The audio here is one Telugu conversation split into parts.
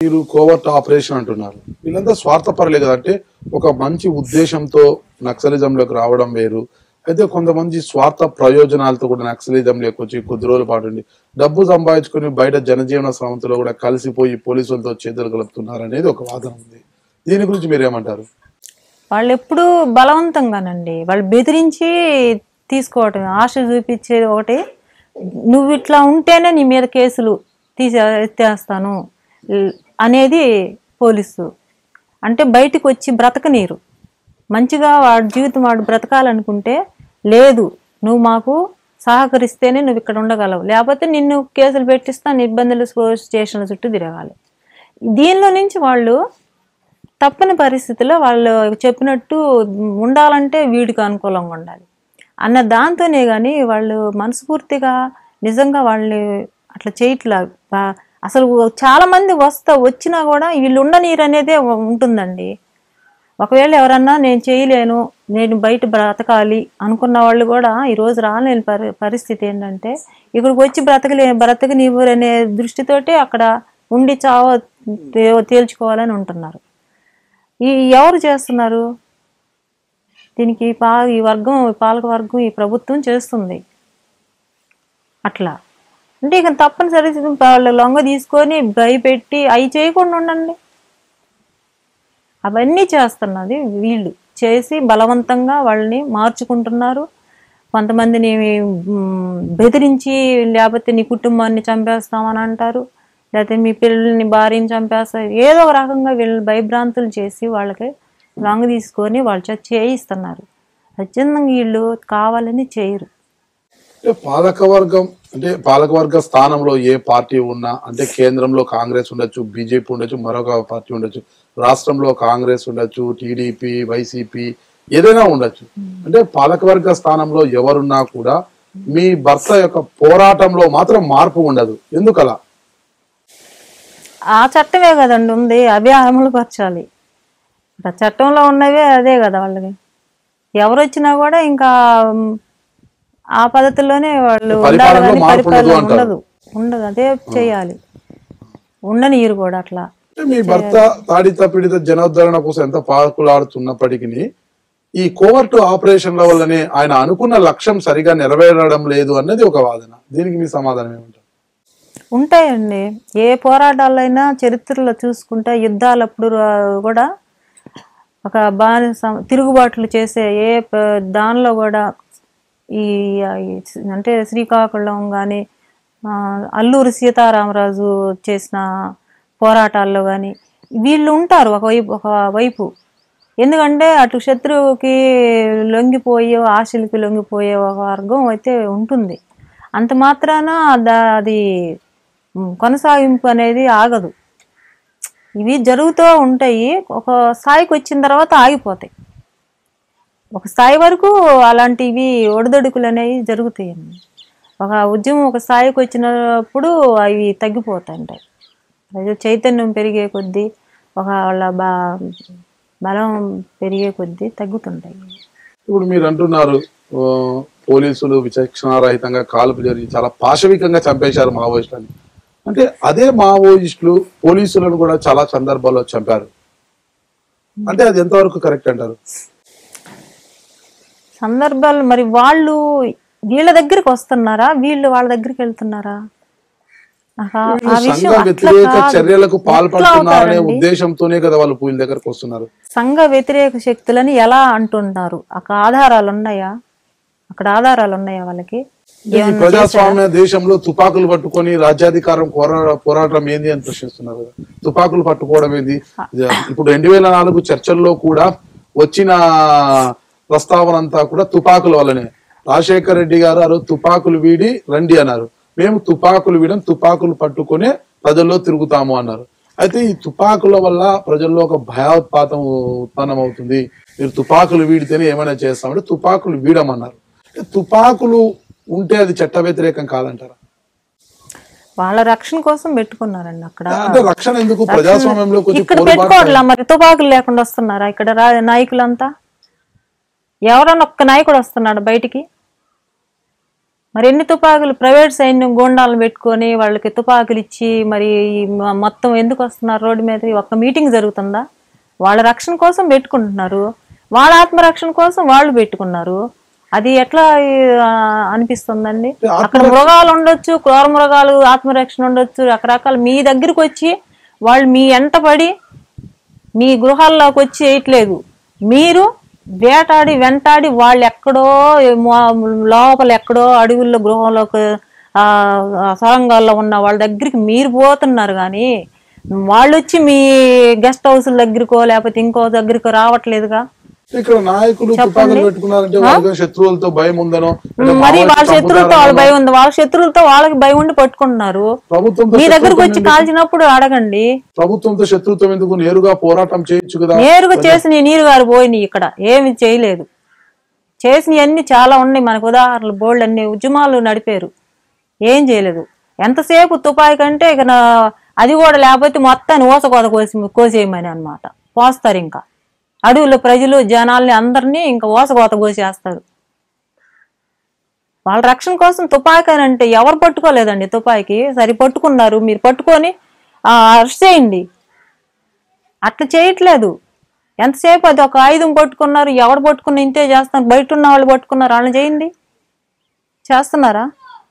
మీరు కోవర్ట్ ఆపరేషన్ అంటున్నారు వీళ్ళంతా స్వార్థపరలే కదా అంటే ఒక మంచి ఉద్దేశంతో నక్సలిజంలోకి రావడం వేరు అయితే కొంతమంది స్వార్థ ప్రయోజనాలతో కూడా నక్సలిజంలోకి వచ్చి కొద్ది రోజుల పాటు ఉండి డబ్బు సంపాదించుకుని బయట జనజీవన స్రవంతిలో కూడా కలిసిపోయి పోలీసులతో చేతులు కలుపుతున్నారు అనేది ఒక వాదన ఉంది దీని గురించి మీరేమంటారు వాళ్ళు ఎప్పుడూ బలవంతంగానండి వాళ్ళు బెదిరించి తీసుకోవటం ఆశ చూపించేది ఒకటి నువ్వు ఇట్లా ఉంటేనే నీ మీద కేసులు తీసే ఎత్తేస్తాను ల్- అనేది పోలీసు అంటే బయటికి వచ్చి బ్రతకనీరు మంచిగా వాడి జీవితం వాడు బ్రతకాలనుకుంటే లేదు నువ్వు మాకు సహకరిస్తేనే నువ్వు ఇక్కడ ఉండగలవు లేకపోతే నిన్ను కేసులు పెట్టిస్తాను ఇబ్బందులు స్టేషన్ల చుట్టూ తిరగాలి దీనిలో నుంచి వాళ్ళు తప్పని పరిస్థితిలో వాళ్ళు చెప్పినట్టు ఉండాలంటే వీడికి అనుకూలంగా ఉండాలి అన్న దాంతోనే కానీ వాళ్ళు మనస్ఫూర్తిగా నిజంగా వాళ్ళు అట్లా చేయట్లా బా- అసలు చాలా మంది వస్తా వచ్చినా కూడా వీళ్ళు ఉండనీరు అనేదే ఉంటుందండి ఒకవేళ ఎవరన్నా నేను చేయలేను నేను బయట బ్రతకాలి అనుకున్న వాళ్ళు కూడా ఈరోజు రాలేని పరి పరిస్థితి ఏంటంటే ఇక్కడికి వచ్చి బ్రతకలే బ్రతకనివ్వరు అనే దృష్టితోటి అక్కడ ఉండి చావ తే- తేల్చుకోవాలని ఉంటున్నారు ఈ ఎవరు చేస్తున్నారు దీనికి పా ఈ వర్గం ఈ పాలక వర్గం ఈ ప్రభుత్వం చేస్తుంది అట్లా అంటే ఇక తప్పనిసరి వాళ్ళు లొంగ తీసుకొని భయపెట్టి అవి చేయకుండా ఉండండి అవన్నీ చేస్తున్నది వీళ్ళు చేసి బలవంతంగా వాళ్ళని మార్చుకుంటున్నారు కొంతమందిని మ్, బెదిరించి లేకపోతే నీ కుటుంబాన్ని చంపేస్తామని అంటారు లేకపోతే మీ పిల్లల్ని భార్యని చంపేస్తారు ఏదో ఒక రకంగా వీళ్ళని భయభ్రాంతులు చేసి వాళ్ళకి లొంగ తీసుకొని వాళ్ళు చేత చేయిస్తున్నారు ఖచ్చితంగా వీళ్ళు కావాలని చేయరు అంటే పాలకవర్గం అంటే పాలకవర్గ స్థానంలో ఏ పార్టీ ఉన్నా అంటే కేంద్రంలో కాంగ్రెస్ ఉండొచ్చు బీజేపీ ఉండొచ్చు మరొక పార్టీ ఉండొచ్చు రాష్ట్రంలో కాంగ్రెస్ ఉండొచ్చు టీడీపీ వైసీపీ ఏదైనా ఉండొచ్చు అంటే పాలకవర్గ స్థానంలో ఎవరున్నా కూడా మీ భర్త యొక్క పోరాటంలో మాత్రం మార్పు ఉండదు ఎందుకలా ఆ చట్టమే కదండి ఉంది అవే అమలుపరచాలి ఆ చట్టంలో ఉన్నవే అదే కదా వాళ్ళకి ఎవరు వచ్చినా కూడా ఇంకా మ్, ఆ పద్ధతిలోనే వాళ్ళు ఉండాలి పరిపాలనలో కానీ మార్పు ఉండదు పరిపాలన అంటారు. ఉండదు ఉండదు అదే చేయాలి ఉండనీరు కూడా అట్లా అంటే మీ భర్త తాడిత పీడిత జనోద్ధరణ కోసం ఎంత పాకులాడుతున్నప్పటికీ ఈ కోవర్టు ఆపరేషన్ల వల్లనే ఆయన అనుకున్న లక్ష్యం సరిగా నెరవేరడం లేదు అన్నది ఒక వాదన దీనికి మీ సమాధానం ఏమంటారు ఉంటాయండి ఏ పోరాటాలైనా చరిత్రలో చూసుకుంటే యుద్ధాలప్పుడు రా- కూడా ఒక బానిస తిరుగుబాట్లు చేసే ఏ ప- దానిలో కూడా ఈ ఈ అంటే శ్రీకాకుళం కానీ అల్లూరి సీతారామరాజు చేసిన పోరాటాల్లో కానీ వీళ్ళు ఉంటారు ఒక వైపు ఒక వైపు ఎందుకంటే అటు శత్రువుకి లొంగిపోయే ఆశలకి లొంగిపోయే ఒక వర్గం అయితే ఉంటుంది అంత మాత్రాన దా- అది ఉమ్, కొనసాగింపు అనేది ఆగదు ఇవి జరుగుతూ ఉంటాయి ఒక స్థాయికి వచ్చిన తర్వాత ఆగిపోతాయి ఒక స్థాయి వరకు అలాంటివి ఒడిదొడుకులు అనేవి జరుగుతాయండి ఒక ఉద్యమం ఒక స్థాయికి వచ్చినప్పుడు అవి తగ్గిపోతుంటాయి ప్రజల చైతన్యం పెరిగే కొద్దీ ఒక వాళ్ళ బా బలం పెరిగే కొద్దీ తగ్గుతుంటాయి ఇప్పుడు మీరు అంటున్నారు ఆ, పోలీసులు విచక్షణారహితంగా కాల్పు జరిగి చాలా పాశవికంగా చంపేశారు మావోయిస్టులని అంటే అదే మావోయిస్టులు పోలీసులను కూడా చాలా సందర్భాల్లో చంపారు అంటే అది ఎంతవరకు కరెక్ట్ అంటారు సందర్భాలు మరి వాళ్ళు వీళ్ళ దగ్గరికి వస్తున్నారా వీళ్ళు వాళ్ళ దగ్గరికి వెళ్తున్నారా నాకు ఆ- ఆ వీళ్ళు విషయం సంఘ అట్లా వ్యతిరేక కాదు. చర్యలకు ఎట్లా పాల్పడుతున్నారనే అవుతారండి? ఉద్దేశంతోనే కదా వాళ్ళు వీళ్ళ దగ్గరకు వస్తున్నారు సంఘ వ్యతిరేక శక్తులని ఎలా అంటున్నారు అక్కడ ఆధారాలు ఉన్నాయా అక్కడ ఆధారాలు ఉన్నాయా వాళ్ళకి ఈ ప్రజాస్వామ్య దేశంలో తుపాకులు పట్టుకొని రాజ్యాధికారం పోరా పోరాటం ఏంది అని ప్రశ్నిస్తున్నారు కదా. తుపాకులు పట్టుకోవడం ఏంది ఇప్పుడు రెండు వేల నాలుగు చర్చల్లో కూడా వచ్చిన ప్రస్తావన అంతా కూడా తుపాకుల వల్లనే రాజశేఖర రెడ్డి గారు ఆ రోజు తుపాకులు వీడి రండి అన్నారు మేము తుపాకులు వీడం తుపాకులు పట్టుకొని ప్రజల్లో తిరుగుతాము అన్నారు అయితే ఈ తుపాకుల వల్ల ప్రజల్లో ఒక భయోత్పాతం ఉత్పన్నం అవుతుంది మీరు తుపాకులు వీడితేనే ఏమైనా చేస్తామంటే తుపాకులు వీడమన్నారు అంటే తుపాకులు ఉంటే అది చట్ట వ్యతిరేకం కాదంటారా వాళ్ళ రక్షణ కోసం పెట్టుకున్నారండి అక్కడ అంటే రక్షణ ఎందుకు ప్రజాస్వామ్యంలో కొంచెం ఇక్కడ పోరుబాటు పెట్టుకోవట్లా మరి తుపాకులు లేకుండా వస్తున్నారా ఇక్కడ రా- నాయకులంతా ఎవరన్నా ఒక్క నాయకుడు వస్తున్నాడు బయటికి మరి ఎన్ని తుపాకులు ప్రైవేట్ సైన్యం గోండాలను పెట్టుకొని వాళ్ళకి తుపాకులు ఇచ్చి మరి ఈ మ- మొత్తం ఎందుకు వస్తున్నారు రోడ్డు మీద ఒక్క మీటింగ్ జరుగుతుందా వాళ్ళ రక్షణ కోసం పెట్టుకుంటున్నారు వాళ్ళ ఆత్మరక్షణ కోసం వాళ్ళు పెట్టుకున్నారు అది ఎట్లా ఆ, అనిపిస్తుందండి అక్కడ మృగాలు ఉండొచ్చు క్రూర మృగాలు ఆత్మరక్షణ ఉండొచ్చు రకరకాల మీ దగ్గరికి వచ్చి వాళ్ళు మీ ఎంట పడి మీ గృహాల్లోకి వచ్చి వేయట్లేదు మీరు వేటాడి వెంటాడి వాళ్ళు ఎక్కడో mo- లోపల ఎక్కడో అడవుల్లో గృహంలోకి ఆ ఆ సొరంగాల్లో ఉన్న వాళ్ళ దగ్గరికి మీరు పోతున్నారు కానీ వాళ్ళు వచ్చి మీ గెస్ట్ హౌస్ దగ్గరకో లేకపోతే ఇంకో దగ్గరకో రావట్లేదుగా ఇక్కడ నాయకులు తుపాకులు పెట్టుకున్నారంటే వాళ్ళకి శత్రువులతో భయం ఉందనో అంటే మరి వాళ్ళ మావోయిస్టులు శత్రువులతో వాళ్ళ భయం ఉంది వాళ్ళ శత్రువులతో వాళ్ళకి భయం ఉండి పట్టుకుంటున్నారు ప్రభుత్వంతో మీ దగ్గరకు వచ్చి కాల్చినప్పుడు అడగండి ప్రభుత్వంతో శత్రుత్వం ఎందుకు నేరుగా పోరాటం చేయొచ్చు కదా నేరుగా చేసిన నీరు గారు పోయినాయి ఇక్కడ ఏమి చేయలేదు చేసినవి అన్ని చాలా ఉన్నాయి మనకు ఉదాహరణలు బోల్డ్ అన్ని ఉద్యమాలు నడిపారు ఏం చేయలేదు ఎంతసేపు తుపాయి కంటే ఇక నా- అది కూడా లేకపోతే మొత్తాన్ని ఊసకోత కోసి కోసేయమని అన్నమాట పోస్తారు ఇంకా అడవుల్లో ప్రజలు జనాల్ని అందరినీ ఇంకా ఊసకోత కోసేస్తారు వాళ్ళ రక్షణ కోసం తుపాకీ అని అంటే ఎవరు పట్టుకోలేదండి తుపాకీ సరి పట్టుకున్నారు మీరు పట్టుకొని అరెస్ట్ చేయండి అట్లా చేయట్లేదు ఎంతసేపు అది ఒక ఆయుధం పట్టుకున్నారు ఎవరు పట్టుకున్న ఇంతే చేస్తున్నారు బయట ఉన్న వాళ్ళు పట్టుకున్నారు వాళ్ళని చేయండి చేస్తున్నారా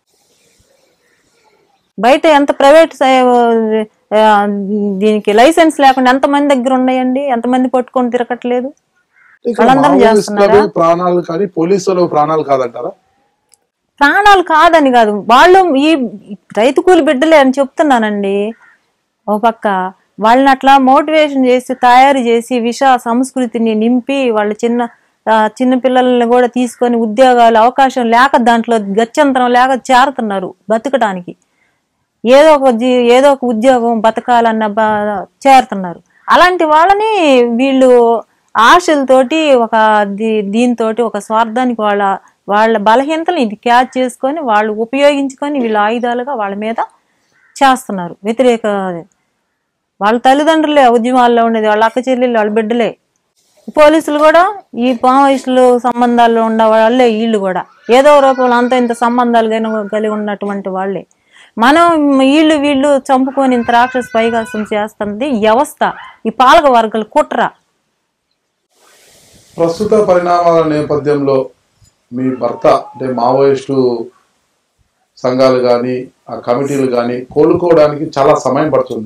బయట ఎంత ప్రైవేట్ దీనికి లైసెన్స్ లేకుండా ఎంతమంది దగ్గర ఉన్నాయండి ఎంతమంది పట్టుకొని తిరగట్లేదు ఇక్కడ వాళ్ళందరూ మావోయిస్టులవి ప్రాణాలు కానీ పోలీసుల ప్రాణాలు కాదంటారా ప్రాణాలు కాదని కాదు వాళ్ళు ఈ ఈ రైతు కూలి బిడ్డలే అని చెప్తున్నానండి ఓ పక్క వాళ్ళని అట్లా మోటివేషన్ చేసి తయారు చేసి విష సంస్కృతిని నింపి వాళ్ళ చిన్న ఆ, చిన్న పిల్లల్ని కూడా తీసుకొని ఉద్యోగాలు అవకాశం లేక దాంట్లో గత్యంతరం లేక చేరుతున్నారు బతకడానికి ఏదో ఒక జీ- ఏదో ఒక ఉద్యోగం బతకాలన్న బ- చేరుతున్నారు అలాంటి వాళ్ళని వీళ్ళు ఆశలతోటి ఒక దీ- దీంతోటి ఒక స్వార్థానికి వాళ్ళ వాళ్ళ బలహీనతలు ఇది క్యాచ్ చేసుకొని వాళ్ళు ఉపయోగించుకొని వీళ్ళ ఆయుధాలుగా వాళ్ళ మీద చేస్తున్నారు వ్యతిరేక వాళ్ళ తల్లిదండ్రులే ఉద్యమాల్లో ఉండేది వాళ్ళ అక్క చెల్లెళ్ళు వాళ్ళ బిడ్డలే పోలీసులు కూడా ఈ మావోయిస్టులు సంబంధాల్లో ఉన్న వాళ్ళే వీళ్ళు కూడా ఏదో రూపంలో అంత ఇంత సంబంధాలు గను- కలిగి ఉన్నటువంటి వాళ్ళే మనం వీళ్ళు వీళ్ళు చంపుకొని ఇంత రాక్షస పైగాసం చేస్తుంది ఈ వ్యవస్థ ఈ పాలక వర్గాల కుట్ర ప్రస్తుత పరిణామాల నేపథ్యంలో మీ భర్త అంటే మావోయిస్టు సంఘాలు కానీ ఆ కమిటీలు కానీ కోలుకోవడానికి చాలా సమయం పడుతుంది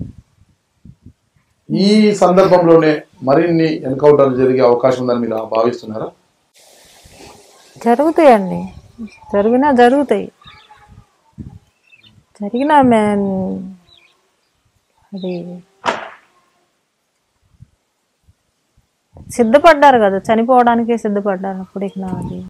ఈ సందర్భంలోనే మరిన్ని ఎన్కౌంటర్లు జరిగే అవకాశం ఉందని మీరు భావిస్తున్నారా జరుగుతాయండి జరిగినా జరుగుతాయి జరిగినా మే అది సిద్ధపడ్డారు కదా చనిపోవడానికి సిద్ధపడ్డారు అప్పుడు ఇక నాది